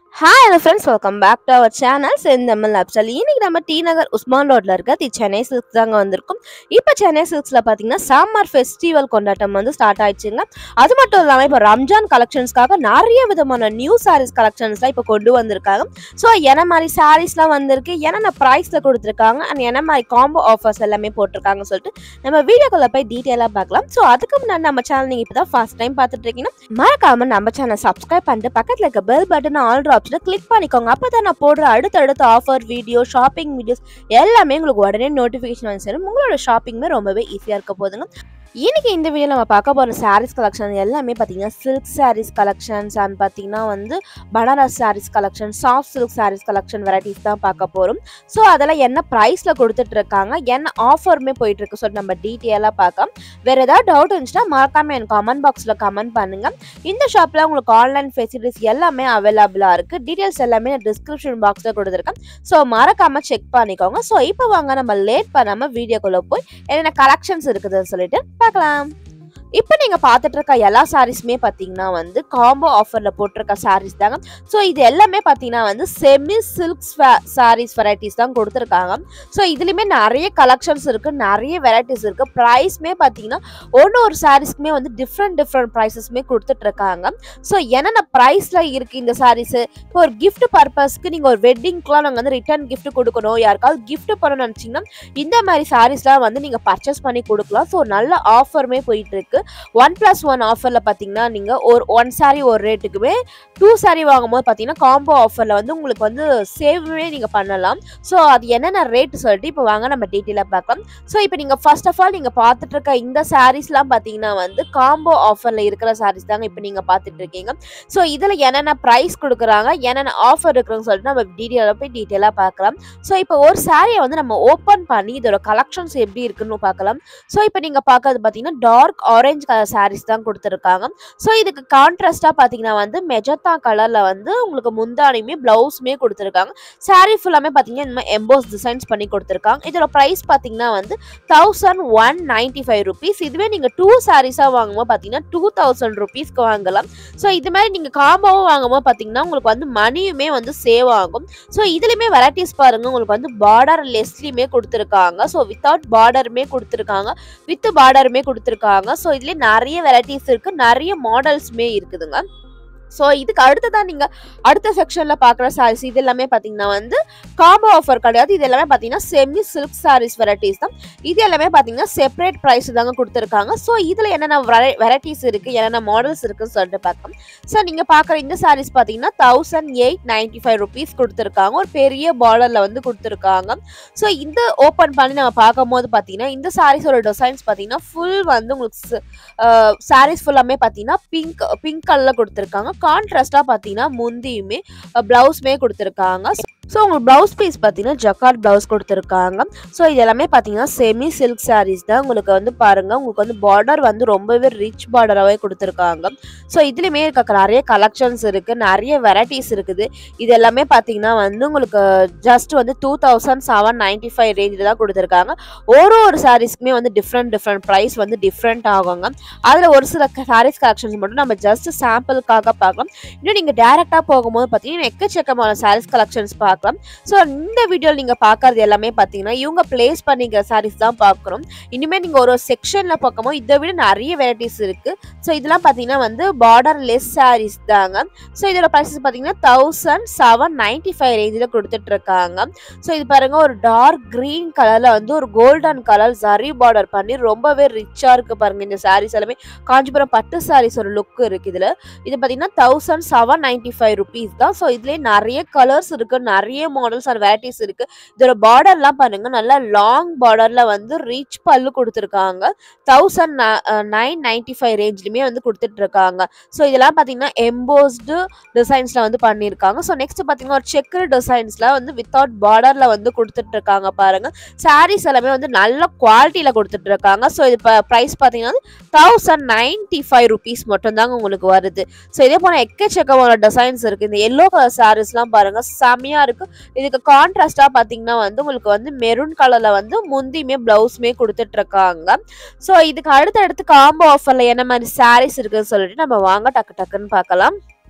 Hi hello friends welcome back to our channel Senthamizh Afsal இன்னைக்கு நம்ம D நகர் உஸ்மான் ரோட்ல இருக்க தி சென்னை சில்க்ஸ் தாங்க வந்திருக்கும் இப்போ சென்னை சில்க்ஸ்ல பார்த்தீங்கன்னா சம்மர் ஃபெஸ்டிவல் கொண்டாட்டம் வந்து ஸ்டார்ட் ஆயிடுச்சுங்க அது மட்டும் இல்லாமல் இப்போ ரம்ஜான் கலெக்ஷன்ஸ்க்காக நிறைய விதமான நியூ சாரீஸ் கலெக்ஷன்ஸ்லாம் இப்போ கொண்டு வந்திருக்காங்க ஸோ என்ன மாதிரி சாரீஸ்லாம் வந்திருக்கு என்னென்ன ப்ரைஸில் கொடுத்துருக்காங்க அண்ட் என்ன மாதிரி காம்போ ஆஃபர்ஸ் எல்லாமே போட்டிருக்காங்கன்னு சொல்லிட்டு நம்ம வீடியோக்குள்ள போய் டீட்டெயிலாக பார்க்கலாம் ஸோ அதுக்கு முன்னாடி நம்ம சேனல் நீங்கள் இப்போ தான் ஃபர்ஸ்ட் டைம் பார்த்துட்டு இருக்கீங்கன்னா மறக்காம நம்ம சேனல் சப்ஸ்கிரைப் பண்ணிட்டு பக்கத்தில் இருக்க பெல் பட்டன் ஆல் ஆப்ஷனை கிளிக் பண்ணிக்கோங்க அப்போ தான் நான் போடுற அடுத்தடுத்த ஆஃபர் வீடியோ ஷாப்பிங் வீடியோஸ் எல்லாமே உங்களுக்கு உடனே நோட்டிஃபிகேஷன் வந்து சேரும் உங்களோட ஷாப்பிங்குமே ரொம்பவே ஈஸியாக இருக்க போதுங்க இன்னைக்கு இந்த வீடியோ நம்ம பார்க்க போகிற சாரீஸ் கலெக்ஷன் எல்லாமே பார்த்தீங்கன்னா சில்க் சாரீஸ் கலெக்ஷன்ஸ் அண்ட் பார்த்தீங்கன்னா வந்து Banaras sarees collection soft silk sarees collection varieties தான் பார்க்க போகிறோம் ஸோ அதெல்லாம் என்ன ப்ரைஸில் கொடுத்துட்டு இருக்காங்க என்ன ஆஃபருமே போயிட்டு இருக்கு ஸோ நம்ம டீட்டெயிலாக பார்க்கலாம் வேறு ஏதாவது டவுட் இருந்துச்சுன்னா மறக்காம எனக்கு கமெண்ட் பாக்ஸில் கமெண்ட் பண்ணுங்க இந்த ஷாப்பில் உங்களுக்கு ஆன்லைன் ஃபெசிலிட்டிஸ் எல்லாமே அவைலபிளாக இருக்குது டீட்டெயில்ஸ் எல்லாமே நான் டிஸ்கிரிப்ஷன் பாக்ஸில் கொடுத்துருக்கேன் ஸோ மறக்காம செக் பண்ணிக்கோங்க ஸோ இப்போ வாங்க நம்ம லேட் பண்ணாமல் வீடியோக்குள்ளே போய் என்னென்ன கலெக்ஷன்ஸ் இருக்குதுன்னு சொல்லிட்டு பார்க்கலாம் இப்போ நீங்கள் பார்த்துட்டு இருக்க எல்லா சாரீஸுமே பார்த்தீங்கன்னா வந்து காம்போ ஆஃபரில் போட்டிருக்க சாரீஸ் தாங்க ஸோ இது எல்லாமே பார்த்தீங்கன்னா வந்து செமி சில்க் சாரீஸ் வெரைட்டிஸ் தான் கொடுத்துருக்காங்க ஸோ இதுலேயுமே நிறைய கலெக்ஷன்ஸ் இருக்குது நிறைய வெரைட்டிஸ் இருக்குது ப்ரைஸ்மே பார்த்தீங்கன்னா ஒன்று ஒரு சாரீஸ்க்குமே வந்து டிஃப்ரெண்ட் டிஃப்ரெண்ட் ப்ரைஸஸ்மே கொடுத்துட்ருக்காங்க ஸோ என்னென்ன ப்ரைஸில் இருக்குது இந்த சாரீஸு இப்போ ஒரு gift பர்பஸ்க்கு நீங்கள் ஒரு வெட்டிங்க்குலாம் நாங்கள் வந்து ரிட்டர்ன் gift கொடுக்கணும் யாருக்காவது gift பண்ணணும்னு நினச்சிங்கன்னா இந்த மாதிரி சாரீஸ்லாம் வந்து நீங்கள் பர்ச்சேஸ் பண்ணி கொடுக்கலாம் ஸோ நல்ல ஆஃபருமே போயிட்டு இருக்கு ஒன் ப்ளஸ் ஒன் ஆஃபரில் பார்த்தீங்கன்னா நீங்கள் ஒரு ஒன் சாரீ ஒரு ரேட்டுக்குமே டூ சாரீ வாங்கும்போது பார்த்தீங்கன்னா காம்போ ஆஃபரில் வந்து உங்களுக்கு வந்து சேவுமே நீங்கள் பண்ணலாம் ஸோ அது என்னென்ன ரேட்டு சொல்லிட்டு இப்போ வாங்க நம்ம டீட்டெயிலாக பார்க்கலாம் ஸோ இப்போ நீங்கள் ஃபர்ஸ்ட் ஆஃப் ஆல் நீங்கள் பார்த்துட்டு இருக்க இந்த சாரீஸ்லாம் பார்த்தீங்கன்னா வந்து காம்போ ஆஃபரில் இருக்கிற சாரீஸ் தாங்க இப்போ நீங்கள் பார்த்துட்டு இருக்கீங்க ஸோ இதில் என்னென்ன ப்ரைஸ் கொடுக்குறாங்க என்னென்ன ஆஃபர் இருக்குன்னு சொல்லிட்டு நம்ம டீட்டெயிலாக போய் டீட்டெயிலாக பார்க்கலாம் ஸோ இப்போ ஒரு சாரியை வந்து நம்ம ஓப்பன் பண்ணி இதோட கலெக்ஷன்ஸ் எப்படி இருக்குன்னு பார்க்கலாம் ஸோ இப்போ நீங்கள் பார்க்கறது பார்த்தீங்கன்னா டார்க் ஆரஞ்சு கலர் சாரீஸ் தான் கொடுத்துருக்காங்க ஸோ இதுக்கு கான்ட்ராஸ்டாக பார்த்தீங்கன்னா வந்து மெஜத்தா கலரில் வந்து உங்களுக்கு முந்தானியுமே ப்ளவுஸுமே கொடுத்துருக்காங்க சாரீ ஃபுல்லாமே பார்த்தீங்கன்னா இந்த மாதிரி எம்போஸ் டிசைன்ஸ் பண்ணி கொடுத்துருக்காங்க இதோட ப்ரைஸ் பார்த்தீங்கன்னா வந்து thousand one ninety five rupees இதுவே நீங்கள் டூ சாரீஸாக வாங்கும்போது பார்த்தீங்கன்னா டூ தௌசண்ட் ருபீஸ்க்கு வாங்கலாம் ஸோ இது மாதிரி நீங்கள் காம்போவும் வாங்கும்போது பார்த்தீங்கன்னா உங்களுக்கு வந்து மணியுமே வந்து சேவ் ஆகும் ஸோ இதுலேயுமே வெரைட்டிஸ் பாருங்கள் உங்களுக்கு வந்து பார்டர் லெஸ்லியுமே கொடுத்துருக்காங்க ஸோ வித்தவுட் பார்டருமே கொடுத்துருக்காங்க வித் பார்டருமே கொடுத்துருக்காங்க ஸோ இதுலேயே நிறைய வெரைட்டிஸ் இருக்குது நிறைய மாடல்ஸுமே இருக்குதுங்க ஸோ இதுக்கு அடுத்ததான் நீங்கள் அடுத்த செக்ஷனில் பார்க்குற சாரீஸ் இது எல்லாமே பார்த்தீங்கன்னா வந்து காம்போ ஆஃபர் கிடையாது இது எல்லாமே பார்த்தீங்கன்னா செமி சில்க் சாரீஸ் வெரைட்டிஸ் தான் இது எல்லாமே பார்த்தீங்கன்னா செப்பரேட் ப்ரைஸ் தாங்க கொடுத்துருக்காங்க ஸோ இதில் என்னென்ன வெரைட்டிஸ் இருக்குது என்னென்ன மாடல்ஸ் இருக்குன்னு சொல்லிட்டு பார்க்கலாம் ஸோ நீங்கள் பார்க்குற இந்த சாரீஸ் பார்த்தீங்கன்னா thousand eight ninety five rupees கொடுத்துருக்காங்க ஒரு பெரிய பார்டரில் வந்து கொடுத்துருக்காங்க ஸோ இந்த ஓப்பன் பண்ணி நம்ம பார்க்கும்போது பார்த்தீங்கன்னா இந்த சாரீஸோட டிசைன்ஸ் பார்த்தீங்கன்னா ஃபுல் வந்து உங்களுக்கு சாரீஸ் ஃபுல்லாமே பார்த்தீங்கன்னா பிங்க் பிங்க் கலரில் கொடுத்துருக்காங்க கான்ட்ராஸ்டாக பார்த்தீங்கன்னா முந்தியுமே ப்ளவுஸுமே கொடுத்துருக்காங்க ஸோ உங்களுக்கு ப்ளவுஸ் பீஸ் பார்த்தீங்கன்னா ஜக்கார்ட் ப்ளவுஸ் கொடுத்துருக்காங்க ஸோ இது எல்லாமே பார்த்தீங்கன்னா செமி சில்க் சாரீஸ் தான் உங்களுக்கு வந்து பாருங்கள் உங்களுக்கு வந்து பார்டர் வந்து ரொம்பவே ரிச் பார்டராகவே கொடுத்துருக்காங்க ஸோ இதுலேயுமே இருக்க நிறைய கலெக்ஷன்ஸ் இருக்குது நிறைய வெரைட்டிஸ் இருக்குது இது எல்லாமே பார்த்தீங்கன்னா வந்து உங்களுக்கு ஜஸ்ட் வந்து two thousand seven ninety five ரேஞ்சில் தான் கொடுத்துருக்காங்க ஒரு ஒரு சாரீஸ்க்குமே வந்து டிஃப்ரெண்ட் டிஃப்ரெண்ட் ப்ரைஸ் வந்து டிஃப்ரெண்ட் ஆகுங்க அதில் ஒரு சில சாரீஸ் கலெக்ஷன்ஸ் மட்டும் நம்ம ஜஸ்ட் சாம்பிளுக்காக பார்க்கலாம் இன்னும் நீங்கள் டேரெக்டாக போகும்போது பார்த்தீங்கன்னா எக்கச்சக்கமான சாரீஸ் கலெக்ஷன்ஸ் பார்க்கலாம் ஸோ இந்த வீடியோவில் நீங்கள் பார்க்கறது எல்லாமே பார்த்தீங்கன்னா இவங்க பிளேஸ் பண்ணிக்கிற சாரீஸ் தான் பார்க்குறோம் இனிமேல் நீங்கள் ஒரு செக்ஷனில் பார்க்கும்போது இதை விட நிறைய வெரைட்டிஸ் இருக்குது ஸோ இதெல்லாம் பார்த்தீங்கன்னா வந்து பார்டர் லெஸ் சாரீஸ் தாங்க ஸோ இதோட ப்ரைஸஸ் பார்த்தீங்கன்னா தௌசண்ட் செவன் நைன்ட்டி ஃபைவ் ரேஞ்சில் கொடுத்துட்ருக்காங்க ஸோ இது பாருங்கள் ஒரு டார்க் க்ரீன் கலரில் வந்து ஒரு கோல்டன் கலர் ஜரி பார்டர் பண்ணி ரொம்பவே ரிச்சாக இருக்குது பாருங்கள் இந்த சாரீஸ் எல்லாமே காஞ்சிபுரம் பட்டு சாரீஸ் ஒரு லுக் இருக்குது இதில் இது பார்த்தீங்கன்னா thousand seven ninety five rupees தான் ஸோ இதுலேயே நிறைய கலர்ஸ் இருக்குது நிறைய மாடல்ஸ் அண்ட் வெரைட்டிஸ் இருக்குது இதோட பார்டர்லாம் பாருங்கள் நல்லா லாங் பார்டரில் வந்து ரிச் பல்லு கொடுத்துருக்காங்க தௌசண்ட் நைன் நைன்ட்டி ஃபைவ் ரேஞ்ச்லையுமே வந்து கொடுத்துட்ருக்காங்க ஸோ இதெல்லாம் பார்த்தீங்கன்னா எம்போஸ்டு டிசைன்ஸில் வந்து பண்ணியிருக்காங்க ஸோ நெக்ஸ்ட் பார்த்தீங்கன்னா ஒரு செக்கர் டிசைன்ஸில் வந்து வித்தவுட் பார்டரில் வந்து கொடுத்துட்ருக்காங்க பாருங்கள் சாரீஸ் எல்லாமே வந்து நல்ல குவாலிட்டியில் கொடுத்துட்ருக்காங்க ஸோ இது இப்போ ப்ரைஸ் பார்த்தீங்கன்னா தௌசண்ட் நைன்ட்டி ஃபைவ் ருபீஸ் மட்டும்தாங்க உங்களுக்கு வருது ஸோ இதே போல் எக்கச்சக்கமான டிசைன்ஸ் இருக்குது இந்த எல்லோ கலர் சாரீஸ்லாம் பாருங்கள் செம்மையாக இருக்குது இதுக்கு கான்ட்ராஸ்டாக பார்த்தீங்கன்னா வந்து உங்களுக்கு வந்து மெரூன் கலரில் வந்து முந்தியுமே ப்ளவுஸுமே கொடுத்துட்ருக்காங்க ஸோ இதுக்கு அடுத்தடுத்து காம்போ ஆஃபரில் என்ன மாதிரி சாரீஸ் இருக்குன்னு சொல்லிட்டு நம்ம வாங்க டக்கு டக்குன்னு பார்க்கலாம்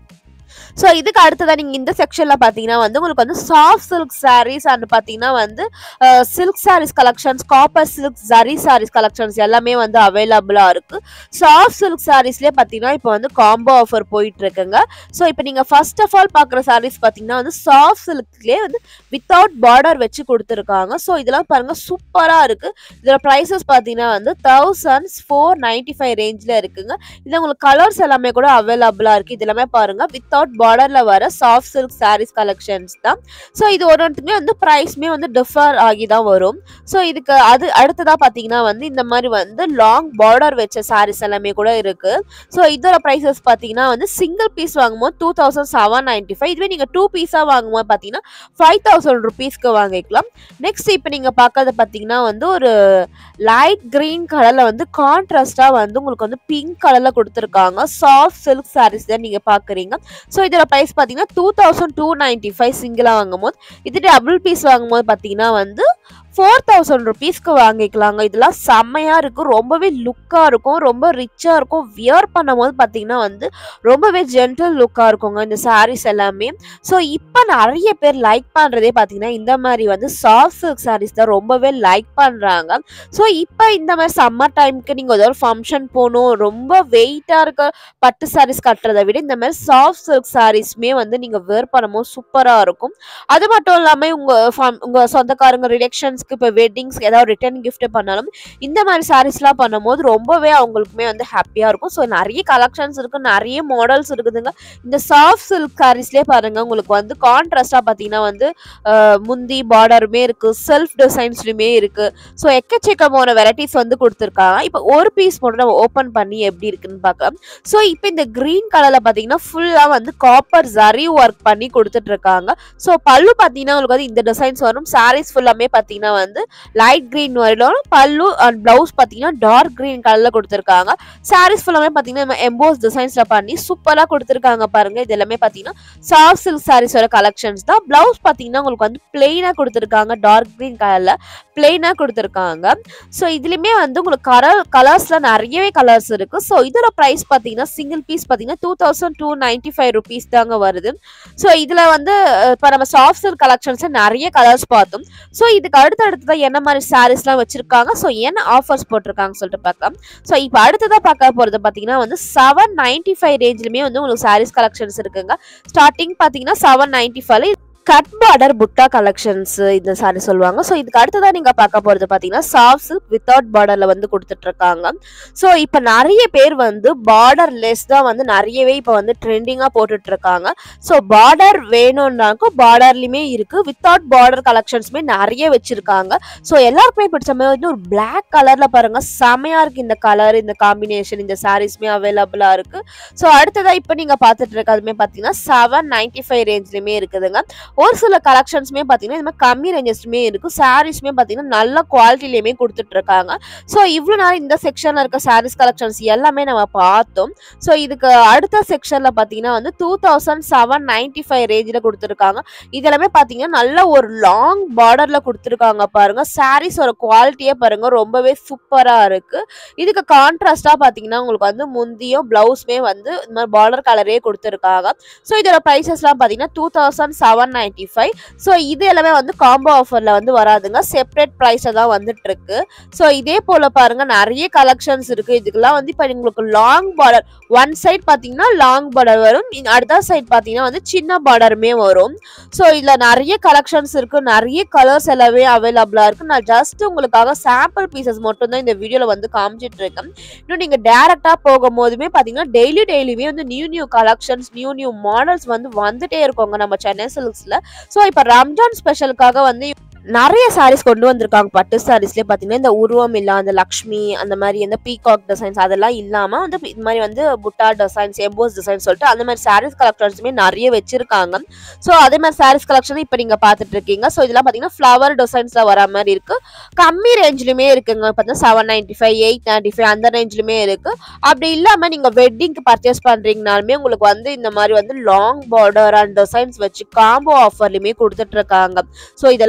ஸோ இதுக்கு அடுத்ததா நீங்க இந்த செக்ஷன்ல பாத்தீங்கன்னா வந்து உங்களுக்கு வந்து சாஃப்ட் சில்க் சாரீஸ் அண்ட் பாத்தீங்கன்னா வந்து silk saris collections copper silk zari sarees collections எல்லாமே வந்து அவைலபிளா இருக்கு சாஃப்ட் சில்க் சாரீஸ்லயே பாத்தீங்கன்னா இப்போ வந்து காம்போ ஆஃபர் போயிட்டு இருக்குங்க ஸோ இப்போ நீங்க ஃபர்ஸ்ட் ஆஃப் ஆல் பாக்குற சாரீஸ் பாத்தீங்கன்னா வந்து சாஃப்ட் சில்க்லயே வந்து வித்தவுட் பார்டர் வச்சு கொடுத்துருக்காங்க ஸோ இதெல்லாம் பாருங்க சூப்பரா இருக்கு இதோட ப்ரைஸஸ் பாத்தீங்கன்னா வந்து தௌசண்ட்ஸ் ஃபோர் நைன்டி ஃபைவ் ரேஞ்சில் இருக்குங்க இதுல உங்களுக்கு கலர்ஸ் எல்லாமே கூட அவைலபிளா இருக்கு இது எல்லாமே பாருங்க வித்தவுட் பார்டர்ல வர சாஃப்ட் சில்க் சாரீஸ் கலெக்ஷன்ஸ் தான் ஸோ இது ஒரு ஒன்றுமே வந்து ப்ரைஸ்மே வந்து டிஃபர் ஆகி தான் வரும் ஸோ இதுக்கு அது அடுத்ததா பாத்தீங்கன்னா வந்து இந்த மாதிரி வந்து லாங் பார்டர் வச்ச சாரீஸ் எல்லாமே கூட இருக்கு ஸோ இதோட ப்ரைஸஸ் பாத்தீங்கன்னா வந்து சிங்கிள் பீஸ் வாங்கும்போது two thousand seven ninety five இதுவே நீங்க டூ பீஸா வாங்கும்போது பாத்தீங்கன்னா ஃபைவ் தௌசண்ட் ருபீஸ்க்கு வாங்கிக்கலாம் நெக்ஸ்ட் இப்போ நீங்க பார்க்கறது பாத்தீங்கன்னா வந்து ஒரு லைட் கிரீன் கலர்ல வந்து கான்ட்ராஸ்டா வந்து உங்களுக்கு வந்து பிங்க் கலர்ல கொடுத்துருக்காங்க சாஃப்ட் சில்க் சாரீஸ் தான் நீங்க பாக்குறீங்க ஸோ இதோட ப்ரைஸ் பாத்தீங்கன்னா two thousand two ninety five சிங்கிளா வாங்கும்போது இது டபுள் பீஸ் வாங்கும்போது பாத்தீங்கன்னா வந்து ஃபோர் தௌசண்ட் ருபீஸ்க்கு வாங்கிக்கலாங்க இதெல்லாம் செம்மையா இருக்கும் ரொம்பவே லுக்கா இருக்கும் ரொம்ப ரிச்சா இருக்கும் வியர் பண்ணும்போது பாத்தீங்கன்னா வந்து ரொம்பவே ஜென்டல் லுக்கா இருக்குங்க இந்த சாரீஸ் எல்லாமே ஸோ இப்போ நிறைய பேர் லைக் பண்றதே பாத்தீங்கன்னா இந்த மாதிரி வந்து சாஃப்ட் சில்க் சாரீஸ் தான் ரொம்பவே லைக் பண்றாங்க ஸோ இப்போ இந்த மாதிரி சம்மர் டைமுக்கு நீங்கள் ஏதோ ஒரு ஃபங்க்ஷன் போகணும் ரொம்ப வெயிட்டாக இருக்க பட்டு சாரீஸ் கட்டுறதை விட இந்த மாதிரி சாஃப்ட் சில்க் சாரீஸ்மே வந்து நீங்கள் வேர் பண்ணும்போது சூப்பராக இருக்கும் அது மட்டும் இல்லாமல் உங்கள் உங்கள் சொந்தக்காரங்க ரிலேஷன்ஸ்க்கு இப்போ வெட்டிங்ஸ்க்கு ஏதாவது ரிட்டர்ன் gift பண்ணாலும் இந்த மாதிரி சாரீஸ்லாம் பண்ணும்போது ரொம்பவே அவங்களுக்குமே வந்து ஹாப்பியாக இருக்கும் ஸோ நிறைய கலெக்ஷன்ஸ் இருக்குது நிறைய மாடல்ஸ் இருக்குதுங்க இந்த சாஃப்ட் சில்க் சாரீஸ்லேயே பாருங்க உங்களுக்கு வந்து கான்ட்ராஸ்டாக பார்த்தீங்கன்னா வந்து அஹ், முந்தி பார்டருமே இருக்குது செல்ஃப் டிசைன்ஸ்லையுமே இருக்குது ஸோ எக்கச்சக்கமான வெரைட்டிஸ் வந்து கொடுத்துருக்காங்க இப்போ ஒரு பீஸ் மட்டும் நம்ம ஓப்பன் பண்ணி எப்படி இருக்குன்னு பார்க்கலாம் ஸோ இப்போ இந்த க்ரீன் கலரில் பார்த்தீங்கன்னா ஃபுல்லாக வந்து காப்பர் ஜரி ஒர்க் பண்ணி கொடுத்துட்டு இருக்காங்க ஸோ பல்லு பார்த்தீங்கன்னா உங்களுக்கு வந்து இந்த டிசைன்ஸ் வரும் சாரீஸ் ஃபுல்லாமே பார்த்தீங்கன்னா வந்து லைட் க்ரீன் வரும் பல்லு அண்ட் ப்ளவுஸ் பார்த்தீங்கன்னா டார்க் க்ரீன் கலரில் கொடுத்துருக்காங்க சாரீஸ் ஃபுல்லாமே பார்த்தீங்கன்னா எம்போஸ் டிசைன்ஸில் பண்ணி சூப்பராக கொடுத்துருக்காங்க பாருங்க இது எல்லாமே பார்த்தீங்கன்னா சாஃப்ட் சில்க் சாரீஸோட கலெக்ஷன்ஸ் தான் ப்ளவுஸ் பார்த்தீங்கன்னா உங்களுக்கு வந்து பிளெயினாக கொடுத்துருக்காங்க டார்க் க்ரீன் கலரில் பிளெயினாக கொடுத்துருக்காங்க ஸோ இதுலேயுமே வந்து உங்களுக்கு கலர் கலர்ஸில் நிறையவே கலர்ஸ் இருக்குது ஸோ இதோட ப்ரைஸ் பார்த்தீங்கன்னா சிங்கிள் பீஸ் பார்த்தீங்கன்னா two thousand two ninety five rupees தாங்க வருது ஸோ இதில் வந்து இப்போ நம்ம சாஃப்ட் சில்க் கலெக்ஷன்ஸில் நிறைய கலர்ஸ் பார்த்தோம் ஸோ இதுக்கு அடுத்து அடுத்ததான் என்ன மாதிரி சாரீஸ்லாம் வச்சுருக்காங்க ஸோ என்ன ஆஃபர்ஸ் போட்டிருக்காங்க சொல்லிட்டு பார்க்கலாம் ஸோ இப்போ அடுத்ததாக பார்க்க போகிறது பார்த்தீங்கன்னா வந்து செவன் நைன்ட்டி ஃபைவ் ரேஞ்சிலுமே வந்து உங்களுக்கு சாரீஸ் கலெக்ஷன்ஸ் இருக்குங்க ஸ்டார்டிங் பார்த்தீங்கன்னா seven ninety five cut border butta collections இந்த சாரி சொல்லுவாங்க ஸோ இதுக்கு அடுத்ததான் நீங்க பார்க்க போறது பாத்தீங்கன்னா சாஃப்ட் சில்க் வித்தவுட் பார்டர்ல வந்து கொடுத்துட்டு இருக்காங்க ஸோ இப்போ நிறைய பேர் வந்து பார்டர் லெஸ் தான் வந்து நிறையவே இப்போ வந்து ட்ரெண்டிங்கா போட்டுட்டு இருக்காங்க ஸோ பார்டர் வேணும்னாக்கும் பார்டர்லயுமே இருக்கு வித்தவுட் பார்டர் கலெக்ஷன்ஸுமே நிறைய வச்சிருக்காங்க ஸோ எல்லாருக்குமே பிடிச்ச மாதிரி வந்து ஒரு பிளாக் கலர்ல பாருங்க செமையா இருக்கு இந்த கலர் இந்த காம்பினேஷன் இந்த சாரீஸ்மே அவைலபிளா இருக்கு ஸோ அடுத்ததா இப்போ நீங்க பார்த்துட்டு இருக்கிறதுமே பாத்தீங்கன்னா செவன் நைன்டி ஃபைவ் ரேஞ்ச்லயுமே இருக்குதுங்க ஒரு சில கலெக்ஷன்ஸுமே பார்த்தீங்கன்னா இந்த மாதிரி கம்மி ரேஞ்சஸ்லுமே இருக்கும் சாரீஸ்மே பார்த்தீங்கன்னா நல்ல குவாலிட்டிலையுமே கொடுத்துட்டு இருக்காங்க ஸோ இவ்வளோ நேரம் இந்த செக்ஷனில் இருக்க சாரீஸ் கலெக்ஷன்ஸ் எல்லாமே நம்ம பார்த்தோம் ஸோ இதுக்கு அடுத்த செக்ஷனில் பார்த்தீங்கன்னா வந்து two thousand seven ninety five ரேஞ்சில் கொடுத்துருக்காங்க இதெல்லாமே பார்த்தீங்கன்னா நல்ல ஒரு லாங் பார்டரில் கொடுத்துருக்காங்க பாருங்க சாரீஸோட குவாலிட்டியே பாருங்க ரொம்பவே சூப்பராக இருக்கு இதுக்கு கான்ட்ராஸ்டாக பார்த்தீங்கன்னா உங்களுக்கு வந்து முந்தியும் ப்ளவுஸ்மே வந்து இந்த மாதிரி பார்டர் கலரே கொடுத்துருக்காங்க ஸோ இதோட ப்ரைஸஸ்லாம் பார்த்தீங்கன்னா two thousand seven ninety five so இது எல்லாமே வந்து காம்போ ஆஃபரில் வந்து வராதுங்க செப்பரேட் ப்ரைஸில் தான் வந்துட்டு இருக்கு ஸோ இதே போல் பாருங்க நிறைய கலெக்ஷன்ஸ் இருக்கு இதுக்கெல்லாம் வந்து இப்போ உங்களுக்கு லாங் பார்டர் ஒன் சைட் பார்த்தீங்கன்னா லாங் பார்டர் வரும் இங்க அடுத்த சைட் பார்த்தீங்கன்னா வந்து சின்ன பார்டருமே வரும் ஸோ இதில் நிறைய கலெக்ஷன்ஸ் இருக்கு நிறைய கலர்ஸ் எல்லாமே அவைலபிளாக இருக்கு நான் ஜஸ்ட் உங்களுக்காக சாம்பிள் பீசஸ் மட்டும் தான் இந்த வீடியோவில் வந்து காமிச்சிட்டு இருக்கேன் இன்னும் நீங்கள் டேரெக்டாக போகும்போதுமே பார்த்தீங்கன்னா டெய்லி டெய்லியுமே வந்து new new collections new new models வந்து வந்துட்டே இருக்கோங்க நம்ம சென்னை சில்க்ஸில் ஸோ இப்போ ரம்ஜான் ஸ்பெஷலுக்காக வந்து நிறைய சாரீஸ் கொண்டு வந்திருக்காங்க பட்டு சாரீஸ்லேயே பார்த்தீங்கன்னா இந்த உருவம் இல்ல அந்த லக்ஷ்மி அந்த மாதிரி இந்த பீகாக் டிசைன்ஸ் அதெல்லாம் இல்லாமல் வந்து இது மாதிரி வந்து புட்டா டிசைன்ஸ் எம்போஸ் டிசைன்ஸ் சொல்லிட்டு அந்த மாதிரி சாரீஸ் கலெக்ஷன்ஸுமே நிறைய வச்சிருக்காங்க ஸோ அதே மாதிரி சாரீஸ் கலெக்ஷன் இப்போ நீங்கள் பார்த்துட்டு இருக்கீங்க ஸோ இதெல்லாம் பார்த்தீங்கன்னா ஃப்ளவர் டிசைன்ஸில் வர மாதிரி இருக்கு கம்மி ரேஞ்சிலுமே இருக்குங்க பார்த்தீங்கன்னா seven ninety five eight ninety five அந்த ரேஞ்சிலுமே இருக்கு அப்படி இல்லாமல் நீங்கள் வெட்டிங்க்கு பர்ச்சேஸ் பண்ணுறீங்கனாலுமே உங்களுக்கு வந்து இந்த மாதிரி வந்து லாங் பார்டர் அண்ட் டிசைன்ஸ் வச்சு காம்போ ஆஃபர்லையுமே கொடுத்துட்டு இருக்காங்க ஸோ இதெல்லாம் பாருங்க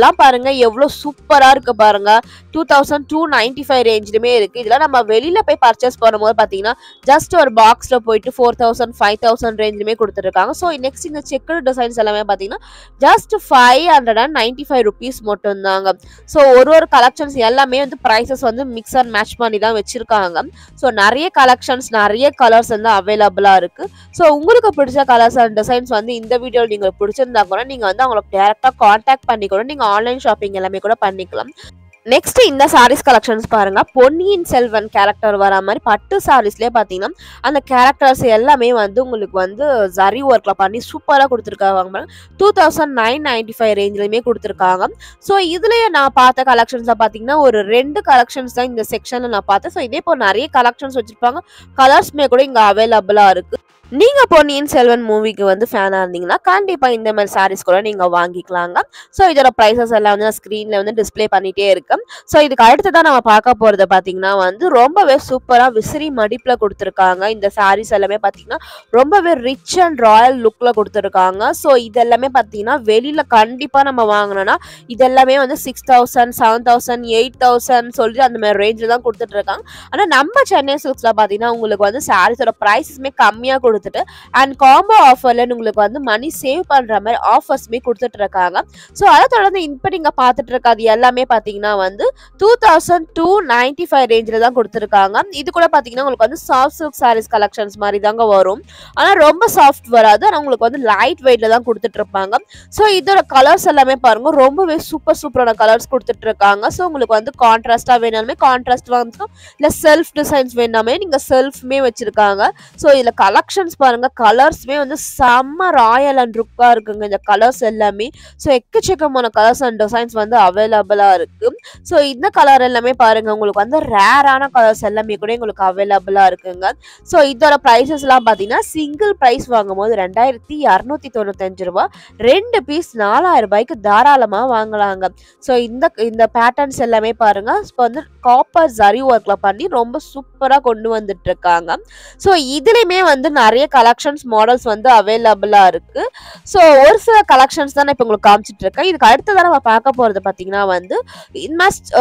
பாத்தீங்கன்னா எவ்வளவு சூப்பரா இருக்கு பாருங்க two thousand two ninety five ரேஞ்சிலுமே இருக்கு இதெல்லாம் நம்ம வெளியில போய் பர்ச்சேஸ் பண்ணும்போது பாத்தீங்கன்னா ஜஸ்ட் ஒரு பாக்ஸ்ல போயிட்டு ஃபோர் தௌசண்ட் ஃபைவ் தௌசண்ட் ரேஞ்சிலுமே கொடுத்துருக்காங்க ஸோ நெக்ஸ்ட் இந்த செக்குடு டிசைன்ஸ் எல்லாமே பாத்தீங்கன்னா just five hundred and ninety five rupees மட்டும்தாங்க ஸோ ஒரு ஒரு கலெக்ஷன்ஸ் எல்லாமே வந்து ப்ரைஸஸ் வந்து மிக்ஸ் அண்ட் மேட்ச் பண்ணி தான் வச்சிருக்காங்க ஸோ நிறைய கலெக்ஷன்ஸ் நிறைய கலர்ஸ் வந்து அவைலபிளா இருக்கு ஸோ உங்களுக்கு பிடிச்ச கலர்ஸ் அண்ட் டிசைன்ஸ் வந்து இந்த வீடியோ நீங்க பிடிச்சிருந்தா கூட நீங்க வந்து அவங்களுக்கு டேரக்டா காண்டாக்ட் பண்ணி கூட நீங்க ஆன்லைன் ஷாப்பிங் எல்லாமே கூட பண்ணிக்கலாம் நெக்ஸ்ட் இந்த சாரீஸ் கலெக்ஷன்ஸ் பாருங்க பொன்னியின் செல்வன் கேரக்டர் வர மாதிரி பட்டு சாரீஸ்லயே பாத்தீங்கன்னா அந்த கேரக்டர்ஸ் எல்லாமே வந்து உங்களுக்கு வந்து ஜரி ஒர்க்ல பண்ணி சூப்பரா கொடுத்துருக்காங்க two thousand nine ninety five ரேஞ்சிலுமே கொடுத்துருக்காங்க ஸோ இதுலயே நான் பார்த்த கலெக்ஷன்ஸ்ல பாத்தீங்கன்னா ஒரு ரெண்டு கலெக்ஷன்ஸ் தான் இந்த செக்ஷன்ல நான் பார்த்தேன் ஸோ இதே போல் நிறைய கலெக்ஷன்ஸ் வச்சிருப்பாங்க கலர்ஸ்மே கூட இங்க அவைலபிளா இருக்கு நீங்க பொன்னியின் செல்வன் மூவிக்கு வந்து ஃபேனா இருந்தீங்கன்னா கண்டிப்பா இந்த மாதிரி சாரீஸ் கூட நீங்க வாங்கிக்கலாங்க ஸோ இதோட ப்ரைஸஸ் எல்லாம் வந்து நான் ஸ்க்ரீன்ல வந்து டிஸ்ப்ளே பண்ணிட்டே இருக்கேன் ஸோ இதுக்கு அடுத்ததான் நம்ம பார்க்க போறது பாத்தீங்கன்னா வந்து ரொம்பவே சூப்பரா விசிறி மடிப்புல கொடுத்துருக்காங்க இந்த சாரீஸ் எல்லாமே பாத்தீங்கன்னா ரொம்பவே ரிச் அண்ட் ராயல் லுக்ல கொடுத்துருக்காங்க ஸோ இதெல்லாமே பாத்தீங்கன்னா வெளியில கண்டிப்பா நம்ம வாங்கினோம்னா இதெல்லாமே வந்து six thousand seven thousand eight thousand சொல்லி அந்த மாதிரி ரேஞ்சில் தான் கொடுத்துட்டு இருக்காங்க ஆனா நம்ம சென்னை சில்க்ஸ்ல பாத்தீங்கன்னா உங்களுக்கு வந்து சாரீஸோட ப்ரைஸஸ்மே கம்மியா கொடுத்துட்டு அண்ட் காம்போ ஆஃபர்ல உங்களுக்கு வந்து மணி சேவ் பண்ற மாதிரி ஆஃபர்ஸ்மே கொடுத்துட்டு இருக்காங்க ஸோ அதை தொடர்ந்து இப்போ நீங்க பார்த்துட்டு இருக்காது எல்லாமே பாத்தீங்கன்னா வந்து two thousand two ninety five ரேஞ்சில் தான் கொடுத்துருக்காங்க இது கூட பாத்தீங்கன்னா உங்களுக்கு வந்து சாஃப்ட் சில்க் சாரீஸ் கலெக்ஷன்ஸ் மாதிரி தாங்க வரும் ஆனா ரொம்ப சாஃப்ட் வராது ஆனா உங்களுக்கு வந்து லைட் வெயிட்ல தான் கொடுத்துட்டு இருப்பாங்க ஸோ இதோட கலர்ஸ் எல்லாமே பாருங்க ரொம்பவே சூப்பர் சூப்பரான கலர்ஸ் கொடுத்துட்டு இருக்காங்க ஸோ உங்களுக்கு வந்து கான்ட்ராஸ்டா வேணாலுமே கான்ட்ராஸ்ட் வாங்கிக்கலாம் இல்ல செல்ஃப் டிசைன்ஸ் வேணாமே நீங்க செல்ஃப்மே வச்சிருக்காங்க ஸோ இதுல கலெக்ஷன்ஸ் பாருங்க கலர்ஸ்மே வந்து செம்ம ராயல் அண்ட் ருக்கா இருக்குங்க இந்த கலர்ஸ் எல்லாமே ஸோ எக்கச்சக்கமான கலர்ஸ் அண்ட் டிசைன்ஸ் வந்து அவைலபிளா இருக்கு ஸோ இந்த கலர் எல்லாமே பாருங்க உங்களுக்கு வந்து ரேரான கலர்ஸ் எல்லாமே கூட உங்களுக்கு அவைலபிளா இருக்குங்க ஸோ இதோட ப்ரைஸஸ் எல்லாம் பார்த்தீங்கன்னா சிங்கிள் ப்ரைஸ் வாங்கும்போது ரெண்டாயிரத்தி இரநூத்தி தொண்ணூத்தஞ்சு ரூபா ரெண்டு பீஸ் நாலாயிரம் ரூபாய்க்கு தாராளமா வாங்கலாங்க ஸோ இந்த இந்த பேட்டர்ன்ஸ் எல்லாமே பாருங்க இப்போ வந்து காப்பர் ஜரி ஒர்க்ல பண்ணி ரொம்ப சூப்பரா கொண்டு வந்துட்டு இருக்காங்க ஸோ இதுலயுமே வந்து நிறைய கலெக்ஷன்ஸ் மாடல்ஸ் வந்து அவைலபிளா இருக்கு ஸோ ஒரு சில கலெக்ஷன்ஸ் தான் நான் இப்போ உங்களுக்கு காமிச்சிட்டு இருக்கேன் இதுக்கு அடுத்ததான் நம்ம பார்க்க போறது பார்த்தீங்கன்னா வந்து இன்மஸ்ட்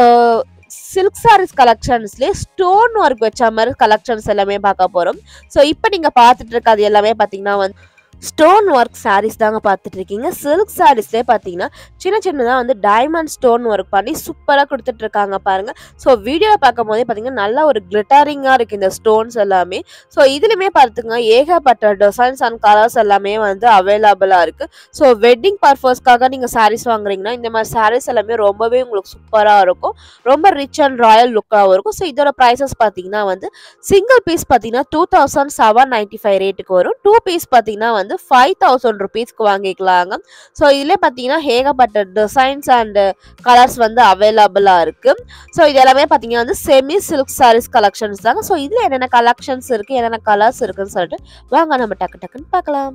சில்க் சாரீஸ் கலெக்ஷன்ஸ்லேயே ஸ்டோன் ஒர்க் வச்ச மாதிரி கலெக்ஷன்ஸ் எல்லாமே பார்க்க போறோம் ஸோ இப்போ நீங்க பார்த்துட்டு இருக்கிறது எல்லாமே பார்த்தீங்கன்னா வந்து ஸ்டோன் ஒர்க் சாரீஸ் தாங்க பார்த்துட்டு இருக்கீங்க சில்க் சாரீஸ்லேயே பார்த்தீங்கன்னா சின்ன சின்னதாக வந்து டைமண்ட் ஸ்டோன் ஒர்க் பண்ணி சூப்பராக கொடுத்துட்டு இருக்காங்க பாருங்க ஸோ வீடியோவில் பார்க்கும் போதே பார்த்தீங்கன்னா நல்லா ஒரு கிளிட்டரிங்காக இருக்கு இந்த ஸ்டோன்ஸ் எல்லாமே ஸோ இதுலையுமே பார்த்துங்க ஏகப்பட்ட டிசைன்ஸ் அண்ட் கலர்ஸ் எல்லாமே வந்து அவைலபிளாக இருக்கு ஸோ வெட்டிங் பர்பஸ்க்காக நீங்கள் சாரீஸ் வாங்குறீங்கன்னா இந்த மாதிரி சாரீஸ் எல்லாமே ரொம்பவே உங்களுக்கு சூப்பராக இருக்கும் ரொம்ப ரிச் அண்ட் ராயல் லுக்காகவும் இருக்கும் ஸோ இதோட ப்ரைஸஸ் பார்த்தீங்கன்னா வந்து சிங்கிள் பீஸ் பார்த்தீங்கன்னா two thousand seven ninety five ரேட்டுக்கு வரும் டூ பீஸ் பார்த்தீங்கன்னா வந்து ஃபைவ் தௌசண்ட் ருபீஸ்க்கு வாங்கிக்கலாங்க ஸோ இதில் பார்த்தீங்கன்னா ஏகப்பட்ட டிசைன்ஸ் அண்ட் கலர்ஸ் வந்து அவைலபிளாக இருக்கு ஸோ இது எல்லாமே பார்த்தீங்கன்னா வந்து செமி சில்க் சாரீஸ் கலெக்ஷன்ஸ் தாங்க ஸோ இதில் என்னென்ன கலெக்ஷன்ஸ் இருக்குது என்னென்ன கலர்ஸ் இருக்குன்னு சொல்லிட்டு வாங்க நம்ம டக்கு டக்குன்னு பார்க்கலாம்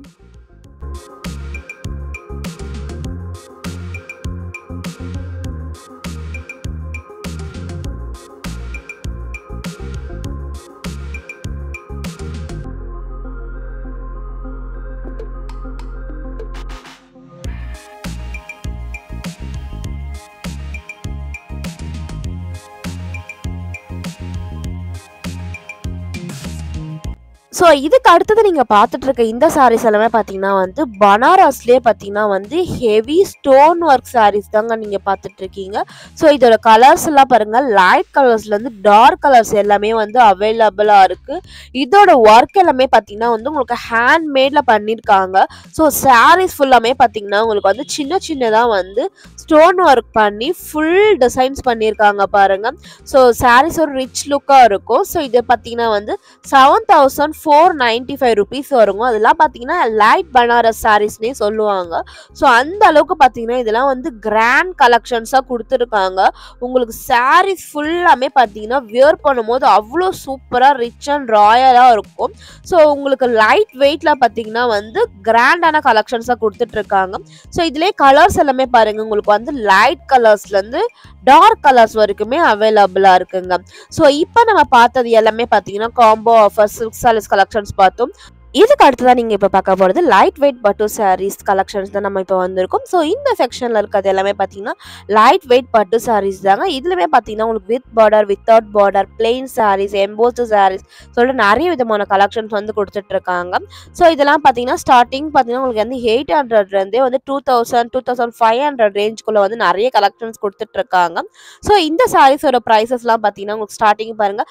ஸோ இதுக்கு அடுத்தது நீங்கள் பார்த்துட்டு இருக்க இந்த சாரீஸ் எல்லாமே பார்த்தீங்கன்னா வந்து பனாரஸ்லேயே பார்த்தீங்கன்னா வந்து ஹெவி ஸ்டோன் ஒர்க் சாரீஸ் தாங்க நீங்கள் பார்த்துட்டு இருக்கீங்க ஸோ இதோட கலர்ஸ் எல்லாம் பாருங்க லைட் கலர்ஸ்லேருந்து டார்க் கலர்ஸ் எல்லாமே வந்து அவைலபிளாக இருக்கு இதோட ஒர்க் எல்லாமே பார்த்தீங்கன்னா வந்து உங்களுக்கு ஹேண்ட்மேடில் பண்ணியிருக்காங்க ஸோ சாரீஸ் ஃபுல்லாமே பார்த்தீங்கன்னா உங்களுக்கு வந்து சின்ன சின்னதாக வந்து ஸ்டோன் ஒர்க் பண்ணி ஃபுல் டிசைன்ஸ் பண்ணியிருக்காங்க பாருங்க ஸோ சாரீஸ் ஒரு ரிச் லுக்காக இருக்கும் ஸோ இது பார்த்தீங்கன்னா வந்து seven thousand four ninety five rupees வருங்க அதெல்லாம் பார்த்தீங்கன்னா லைட் பனாரஸ் சாரீஸ்னே சொல்லுவாங்க ஸோ அந்த அளவுக்கு பார்த்தீங்கன்னா இதெல்லாம் வந்து கிராண்ட் கலெக்ஷன்ஸாக கொடுத்துருக்காங்க உங்களுக்கு சாரீஸ் ஃபுல்லாமே பார்த்தீங்கன்னா வியர் பண்ணும்போது அவ்வளோ சூப்பராக ரிச் அண்ட் ராயலாக இருக்கும் ஸோ உங்களுக்கு லைட் வெயிட்டில் பார்த்தீங்கன்னா வந்து கிராண்டான கலெக்ஷன்ஸாக கொடுத்துட்ருக்காங்க ஸோ இதுலேயே கலர்ஸ் எல்லாமே பாருங்க உங்களுக்கு வந்து லைட் கலர்ஸ்லேருந்து டார்க் கலர்ஸ் வரைக்குமே அவைலபிளாக இருக்குங்க ஸோ இப்போ நம்ம பார்த்தது எல்லாமே பார்த்தீங்கன்னா combo offer silk saris collections பார்த்தோம் இதுக்கு அடுத்ததான் நீங்க இப்ப பார்க்க போறது லைட் வெயிட் பட்டு சாரீஸ் கலெக்ஷன்ஸ் தான் நம்ம இப்போ வந்திருக்கோம். ஸோ இந்த செக்ஷன்ல இருக்கிறது எல்லாமே பார்த்தீங்கன்னா, லைட் வெயிட் பட்டு சாரீஸ் தாங்க. இதுலயுமே பார்த்தீங்கன்னா, உங்களுக்கு with border, without border, plain saris, embossed saris சொல்லிட்டு நெறைய விதமான கலெக்ஷன்ஸ் வந்து குடுத்துட்டு இருக்காங்க. ஸோ இதெல்லாம் பார்த்தீங்கன்னா, ஸ்டார்ட்டிங் பார்த்தீங்கன்னா, உங்களுக்கு வந்து 800 இருந்தே வந்து 2000, 2500 ரேஞ்சுக்குள்ள வந்து நெறைய கலெக்ஷன்ஸ் குடுத்துட்டு இருக்காங்க. ஸோ இந்த சாரீஸோட பிரைஸஸ்லாம் பார்த்தீங்கன்னா, உங்களுக்கு ஸ்டார்ட்டிங் பாருங்க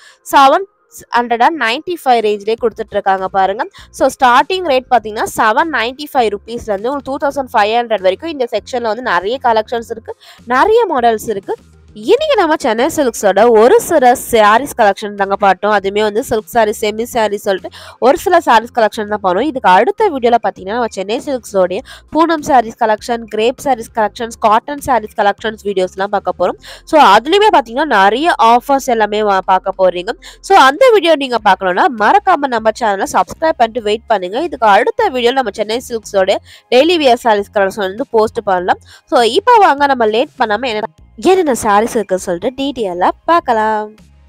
795 ரேஞ்சிலேயே குடுத்துட்டு இருக்காங்க பாருங்க. ஸோ ஸ்டார்ட்டிங் ரேட் பார்த்தீங்கன்னா, 795 ரூப்பீஸ்லேருந்து உங்களுக்கு 2500 வரைக்கும் இந்த செக்ஷன்ல வந்து நெறைய கலெக்ஷன்ஸ் இருக்கு. நெறைய மாடல்ஸ் இருக்கு. இன்னைக்கு நம்ம சென்னை சில்க்ஸோட ஒரு சில சாரீஸ் கலெக்ஷன் தாங்க பார்த்தோம். அதுவுமே வந்து சில்க் சாரீஸ், செமி சாரீஸ் சொல்லிட்டு ஒரு சில சாரீஸ் கலெக்ஷன் தான் பார்த்தோம். இதுக்கு அடுத்த வீடியோல பார்த்தீங்கன்னா, நம்ம சென்னை சில்க்ஸோடைய Poonam saris collection, crepe saris collections, cotton saris collections வீடியோஸ்லாம் பார்க்க போறோம். ஸோ அதுலயுமே பார்த்தீங்கன்னா, நெறைய ஆஃபர்ஸ் எல்லாமே வ பார்க்க போறீங்க. ஸோ அந்த வீடியோ நீங்க பார்க்கணும்னா, மறக்காம நம்ம சேனல சப்ஸ்கிரைப் பண்ணிட்டு வெயிட் பண்ணுங்க. இதுக்கு அடுத்த வீடியோல நம்ம சென்னை சில்க்ஸோட டெய்லி வியர் சாரீஸ் கலெக்ஷன் வந்து போஸ்ட் பண்ணலாம். ஸோ இப்போ வாங்க நம்ம லேட் பண்ணாம என்ன என்னென்ன சாரீஸ் இருக்குன்னு சொல்லிட்டு டீட்டெயிலா பார்க்கலாம்.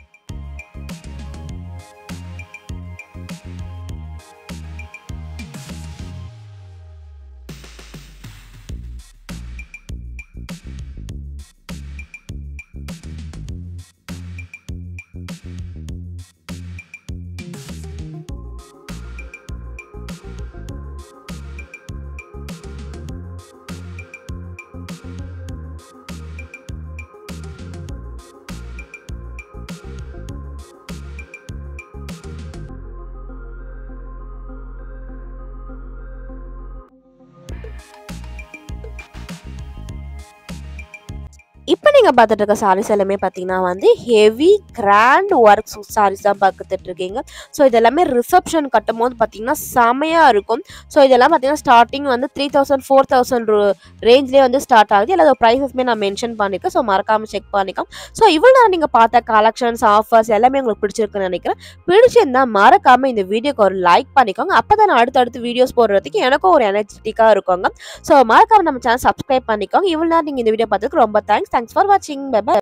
இப்ப நீங்க பார்த்துட்டு இருக்க சாரீஸ் எல்லாமே பார்த்தீங்கன்னா வந்து ஹெவி கிராண்ட் ஒர்க் சாரீஸ் தான் பார்த்துட்டு இருக்கீங்க. ஸோ இது எல்லாமே ரிசப்ஷன் கட்டும்போது பார்த்தீங்கன்னா, செமையா இருக்கும். ஸோ இதெல்லாம் பார்த்தீங்கன்னா, ஸ்டார்ட்டிங் வந்து 3000, 4000 ரூ ரேஞ்ச்லேயே வந்து ஸ்டார்ட் ஆகுது. எல்லா பிரைஸஸுமே நான் மென்ஷன் பண்ணியிருக்கேன். ஸோ மறக்காம செக் பண்ணிக்கோங்க. ஸோ இவ்வளோ நேரம் நீங்க பார்த்த கலெக்ஷன்ஸ், ஆஃபர்ஸ் எல்லாமே உங்களுக்கு பிடிச்சிருக்குன்னு நினைக்கிறேன். பிடிச்சிருந்தா மறக்காம இந்த வீடியோக்கு ஒரு லைக் பண்ணிக்கோங்க. அப்பதான் நான் அடுத்தடுத்து வீடியோஸ் போடுறதுக்கு எனக்கும் ஒரு எனர்ஜெட்டிக்கா இருக்குங்க. ஸோ மறக்காம நம்ம சேனல் சப்ஸ்கிரைப் பண்ணிக்கோங்க. இவ்வளோ நேரம் நீங்க இந்த வீடியோ பார்த்ததுக்கு ரொம்ப தேங்க்ஸ். தேங்க்ஸ் ஃபார் வாட்சிங். Bye by.